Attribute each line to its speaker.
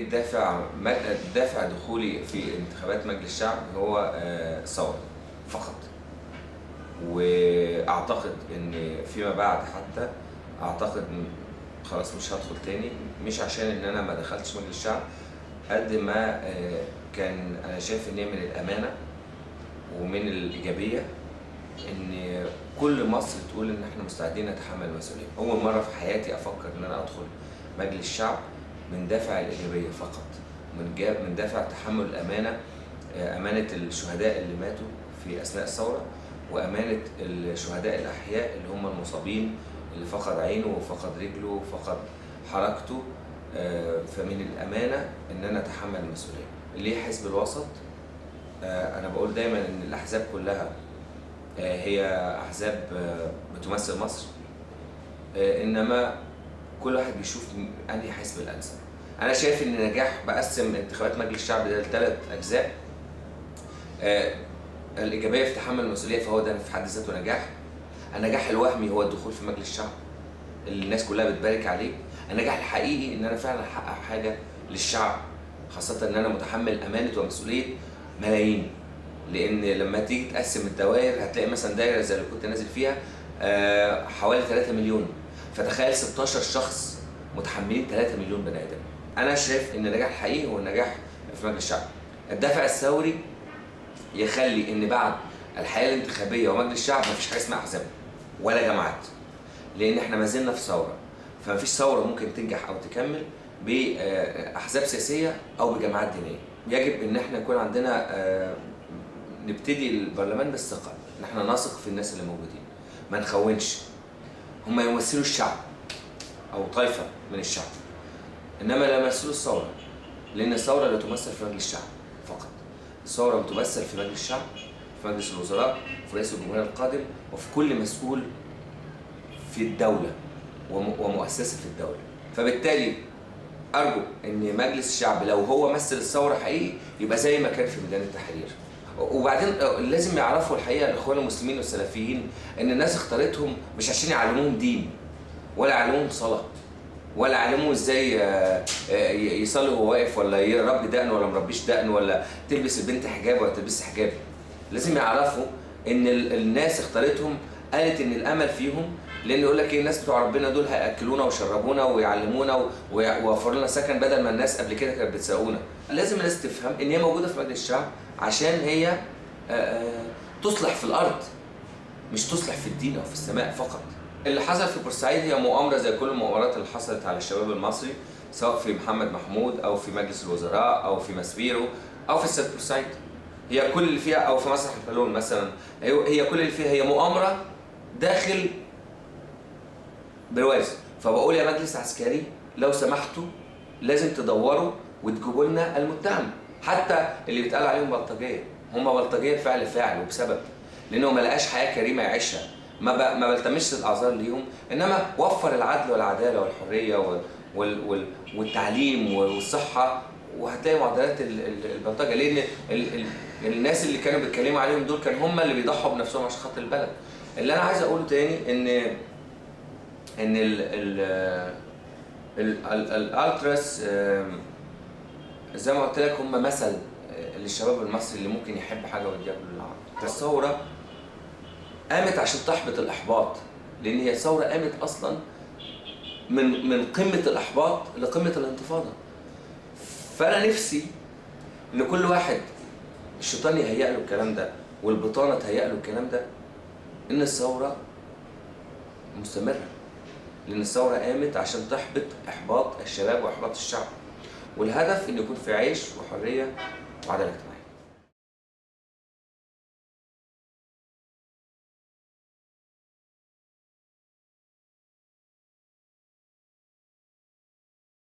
Speaker 1: الدافع دافع دخولي في انتخابات مجلس الشعب هو آه، الثوره فقط واعتقد ان فيما بعد حتى اعتقد إن خلاص مش هدخل تاني مش عشان ان انا ما دخلتش مجلس الشعب قد ما آه، كان انا شايف ان هي من الامانه ومن الايجابيه ان كل مصر تقول ان احنا مستعدين نتحمل المسؤوليه اول مره في حياتي افكر ان انا ادخل مجلس الشعب من دافع الايجابيه فقط من جا- من دافع تحمل الامانه آه، امانه الشهداء اللي ماتوا في اثناء الثوره وامانه الشهداء الاحياء اللي هم المصابين اللي فقد عينه وفقد رجله وفقد حركته آه، فمن الامانه ان انا اتحمل المسؤوليه ليه حزب الوسط آه، انا بقول دايما ان الاحزاب كلها آه، هي احزاب آه، بتمثل مصر آه، انما كل واحد بيشوف م- انهي حزب الانسب انا شايف ان نجاح بقسم انتخابات مجلس الشعب ده لثلاث اجزاء آه، الايجابيه في تحمل المسؤوليه فهو ده في حد ذاته نجاح النجاح الوهمي هو الدخول في مجلس الشعب اللي الناس كلها بتبارك عليه النجاح الحقيقي ان انا فعلا احقق حاجه للشعب خاصه ان انا متحمل امانه ومسؤوليه ملايين لان لما تيجي تقسم الدوائر هتلاقي مثلا دايره زي اللي كنت نازل فيها آه، حوالي 3 مليون فتخيل 16 شخص متحملين 3 مليون بني ادم انا شايف ان النجاح الحقيقي هو النجاح في مجلس الشعب الدافع الثوري يخلي ان بعد الحياه الانتخابيه ومجلس الشعب مفيش حاجه اسمها احزاب ولا جماعات لان احنا ما زلنا في ثوره فمفيش ثوره ممكن تنجح او تكمل باحزاب سياسيه او بجماعات دينيه يجب ان احنا يكون عندنا آه، نبتدي البرلمان بالثقه ان احنا نثق في الناس اللي موجودين ما نخونش هم يمثلوا الشعب او طائفه من الشعب انما لا يمثلوا الثوره لان الثوره لا تمثل في مجلس الشعب فقط الثوره بتمثل في مجلس الشعب في مجلس الوزراء في رئيس الجمهوريه القادم وفي كل مسؤول في الدوله وم- ومؤسسه في الدوله فبالتالي ارجو ان مجلس الشعب لو هو مثل الثوره حقيقي يبقى زي ما كان في ميدان التحرير وبعدين لازم يعرفوا الحقيقه الاخوان المسلمين والسلفيين ان الناس اختارتهم مش عشان يعلموهم دين ولا يعلموهم صلاه ولا علموه ازاي آه، آه، يصلي وهو واقف ولا يربي دقن ولا مربيش دقن ولا تلبس البنت حجاب ولا تلبس حجاب لازم يعرفوا ان ال- الناس اختارتهم قالت ان الامل فيهم لان يقول لك ايه الناس بتوع ربنا دول هياكلونا ويشربونا ويعلمونا و- وي- ويوفروا لنا سكن بدل ما الناس قبل كده كانت بتسرقونا لازم الناس تفهم ان هي موجوده في مجلس الشعب عشان هي آه، آه، تصلح في الارض مش تصلح في الدين او في السماء فقط اللي حصل في بورسعيد هي مؤامره زي كل المؤامرات اللي حصلت على الشباب المصري سواء في محمد محمود او في مجلس الوزراء او في مسبيرو او في استاد بورسعيد هي كل اللي فيها او في مسرح البالون مثلا هي هي كل اللي فيها هي مؤامره داخل برواز فبقول يا مجلس عسكري لو سمحتوا لازم تدوروا وتجيبوا لنا المتهم حتى اللي بيتقال عليهم بلطجيه هم بلطجيه فعل فاعل وبسبب لانه ما لقاش حياه كريمه يعيشها ما ب... ما بلتمسش الاعذار ليهم انما وفر العدل والعداله والحريه وال... وال... وال... والتعليم والصحه وهتلاقي معدلات ال- ال- البلطجه لان ال... ال... الناس اللي كانوا بيتكلموا عليهم دول كانوا هم اللي بيضحوا بنفسهم عشان خاطر البلد اللي انا عايز اقوله تاني ان ان ال ال ال- ال- الالتراس آم، زي ما قلت لك هم مثل آه، للشباب المصري اللي ممكن يحب حاجه ويديها كل العرب الثوره قامت عشان تحبط الاحباط لان هي ثوره قامت اصلا من من قمه الاحباط لقمه الانتفاضه فانا نفسي ان كل واحد الشيطان يهيأ له الكلام ده والبطانه تهيأ له الكلام ده ان الثوره مستمره لان الثوره قامت عشان تحبط احباط الشباب واحباط الشعب والهدف ان يكون في عيش وحريه وعداله اجتماعيه